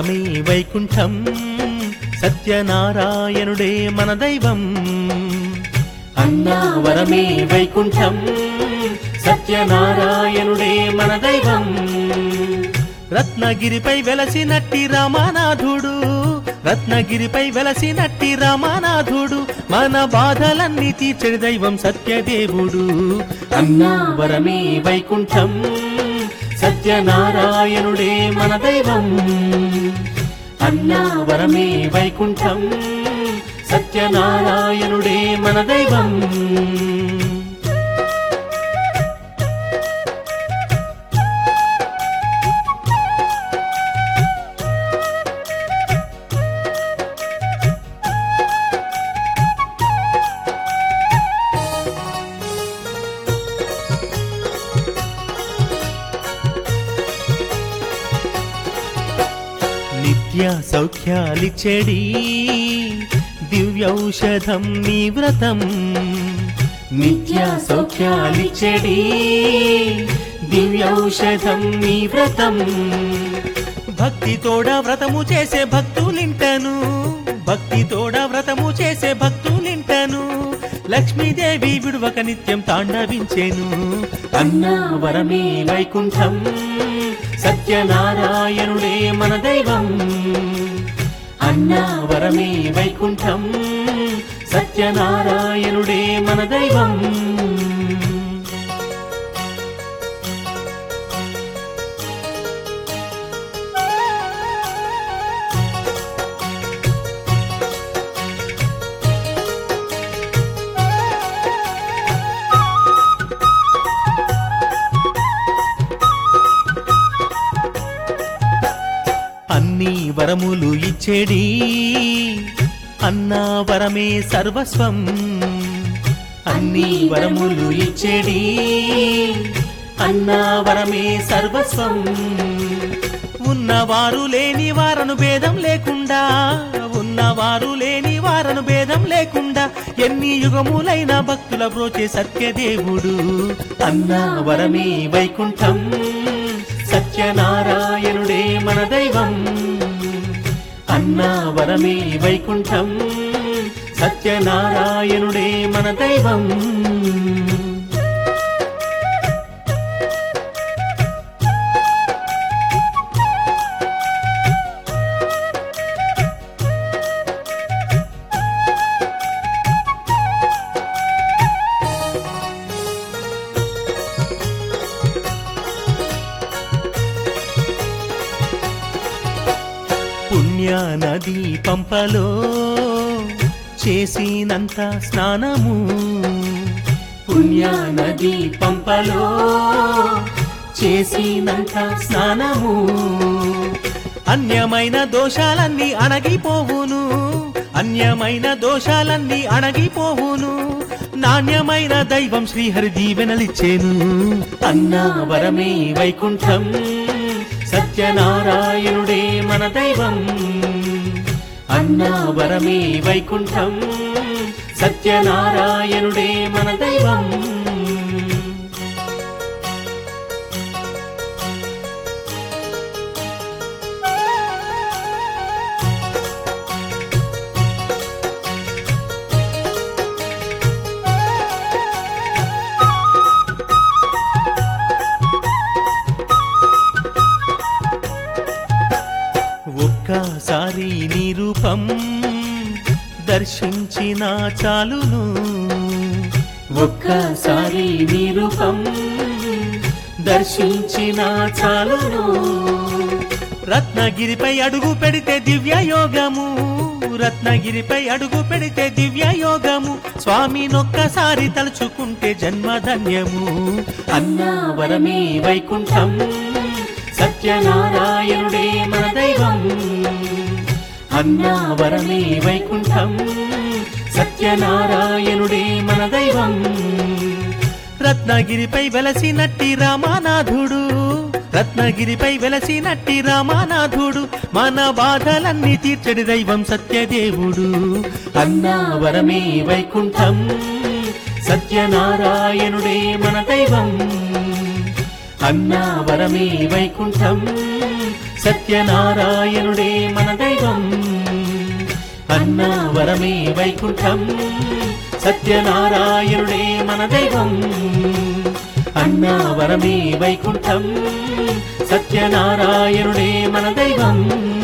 వరమే వైకుంఠం సత్యనారాయణుడే మన దైవం అన్నా వరమే వైకుంఠం సత్యనారాయణుడే మన దైవం రత్నగిరిపై వెలసినట్టి రామానాథుడు రత్నగిరిపై వెలసినట్టి రామానాథుడు మన బాధలన్నీ తీర్చడి దైవం సత్యదేవుడు అన్నా వరమే వైకుంఠం సత్యనారాయణుడే మన దైవం అన్నా వరమే వైకుంఠం సత్యనారాయణుడే మన దైవం నిత్య సౌఖ్యాలిచ్చేడి దివ్యౌషధం నీ వ్రతం నిత్య సౌఖ్యాలిచ్చేడి దివ్యౌషధం నీ వ్రతం భక్తి తోడ వ్రతము చేసే భక్తులింటను భక్తి తోడ వ్రతము చేసే భక్తులింటను లక్ష్మీదేవి విడువక నిత్యం తాండవించేను అన్నా వరమే వైకుంఠం సత్యనారాయణుడే మన దైవం అన్నా వరమే వైకుంఠం సత్యనారాయణుడే మన దైవం అన్ని వరములు ఇచ్చేడి అన్నా వరమే సర్వస్వం అన్ని వరములు ఇచ్చేడి అన్నా వరమే సర్వస్వం ఉన్నవారు లేని వారను భేదం లేకుండా ఉన్నవారు లేని వారను భేదం లేకుండా ఎన్ని యుగములైన భక్తుల బ్రోచే సత్యదేవుడు అన్నా వరమే వైకుంఠం సత్యనారాయణుడే మన దైవం అన్నా వరమే వైకుంఠం సత్యనారాయణుడే మన దైవం పుణ్య నది పంపలో చేసినంత స్నానము పుణ్య నది పంపలో చేసినంత స్నానము అన్యమైన దోషాలన్నీ అణగిపోవును అన్యమైన దోషాలన్నీ అణగిపోవును నాణ్యమైన దైవం శ్రీహరి దీవెనలిచ్చేను అన్నా వరమే వైకుంఠం సత్యనారాయణుడే మన దైవం అన్నా వరమే వైకుంఠం సత్యనారాయణుడే మన దైవం ఒక్కసారి నీ రూపం దర్శించిన చాలును ఒక్కసారి నీ రూపం దర్శించిన చాలును రత్నగిరిపై అడుగు పెడితే దివ్య యోగము రత్నగిరిపై అడుగు పెడితే దివ్య యోగము స్వామినొక్కసారి తలుచుకుంటే జన్మధన్యము అన్నా వరమే వైకుంఠం సత్యనారాయణుడే మన దైవం అన్నా వరమే వైకుంఠం సత్యనారాయణుడే మన దైవం రత్నగిరిపై వెలసినట్టి రామానాథుడు రత్నగిరిపై వెలసినట్టి రామానాథుడు మన బాధలన్నీ తీర్చడి దైవం సత్యదేవుడు అన్నా వరమే వైకుంఠం సత్యనారాయణుడే మన దైవం అన్నావరమే వైకుంఠం సత్యనారాయణుడే మన దైవం అన్నావరమే వైకుంఠం సత్యనారాయణుడే మన దైవం అన్నావరమే వైకుంఠం సత్యనారాయణుడే మన దైవం